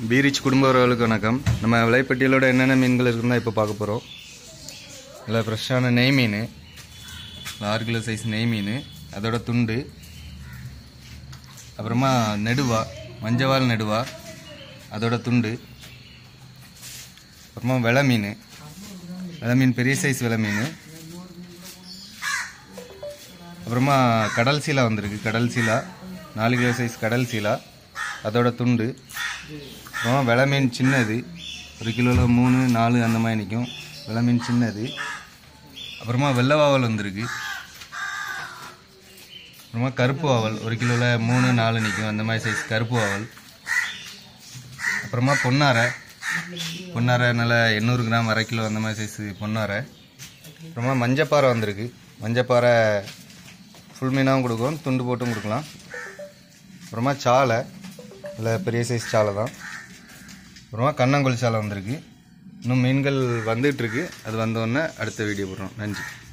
பீரிச் குடும்ப உறவுகளுக்கு வணக்கம் நம்ம விலைப்பட்டியலோட என்னென்ன மீன்கள் இருக்குன்னு இப்போ பார்க்க போகிறோம் நல்லா ஃப்ரெஷ்ஷான நெய் மீன் ஆறு கிலோ சைஸ் நெய் மீன் அதோட துண்டு அப்புறமா நெடுவா மஞ்சவால் நெடுவா அதோட துண்டு அப்புறமா வெலை மீன் வெலை மீன் பெரிய சைஸ் வெலை மீன் அப்புறமா கடல் சீலா வந்திருக்கு கடல் சீலா நாலு கிலோ சைஸ் கடல் சீலா அதோட துண்டு அப்புறமா வெலை மீன் சின்னது ஒரு கிலோவில் மூணு நாலு அந்த மாதிரி நிற்கும் வெலை மீன் சின்னது அப்புறமா வெள்ளை வாவல் வந்திருக்கு அப்புறமா கருப்பு வாவல் ஒரு கிலோவில் மூணு நாலு நிற்கும் அந்த மாதிரி சைஸ் கருப்பு வாவல் அப்புறமா பொன்னாரை பொன்னாரை நல்லா எண்ணூறு கிராம் அரை கிலோ அந்த மாதிரி சைஸ் பொன்னாரை அப்புறமா மஞ்சப்பாறை வந்திருக்கு மஞ்சப்பாறை ஃபுல் மீனாகவும் கொடுக்கும் துண்டு போட்டும் கொடுக்கலாம் அப்புறமா சாலை இல்லை பெரிய சைஸ் சாலை தான் அப்புறமா கண்ணங்கொல் சாலை வந்திருக்கு இன்னும் மீன்கள் வந்துகிட்ருக்கு அது வந்தோடனே அடுத்த வீடியோ போடுறோம் நன்றி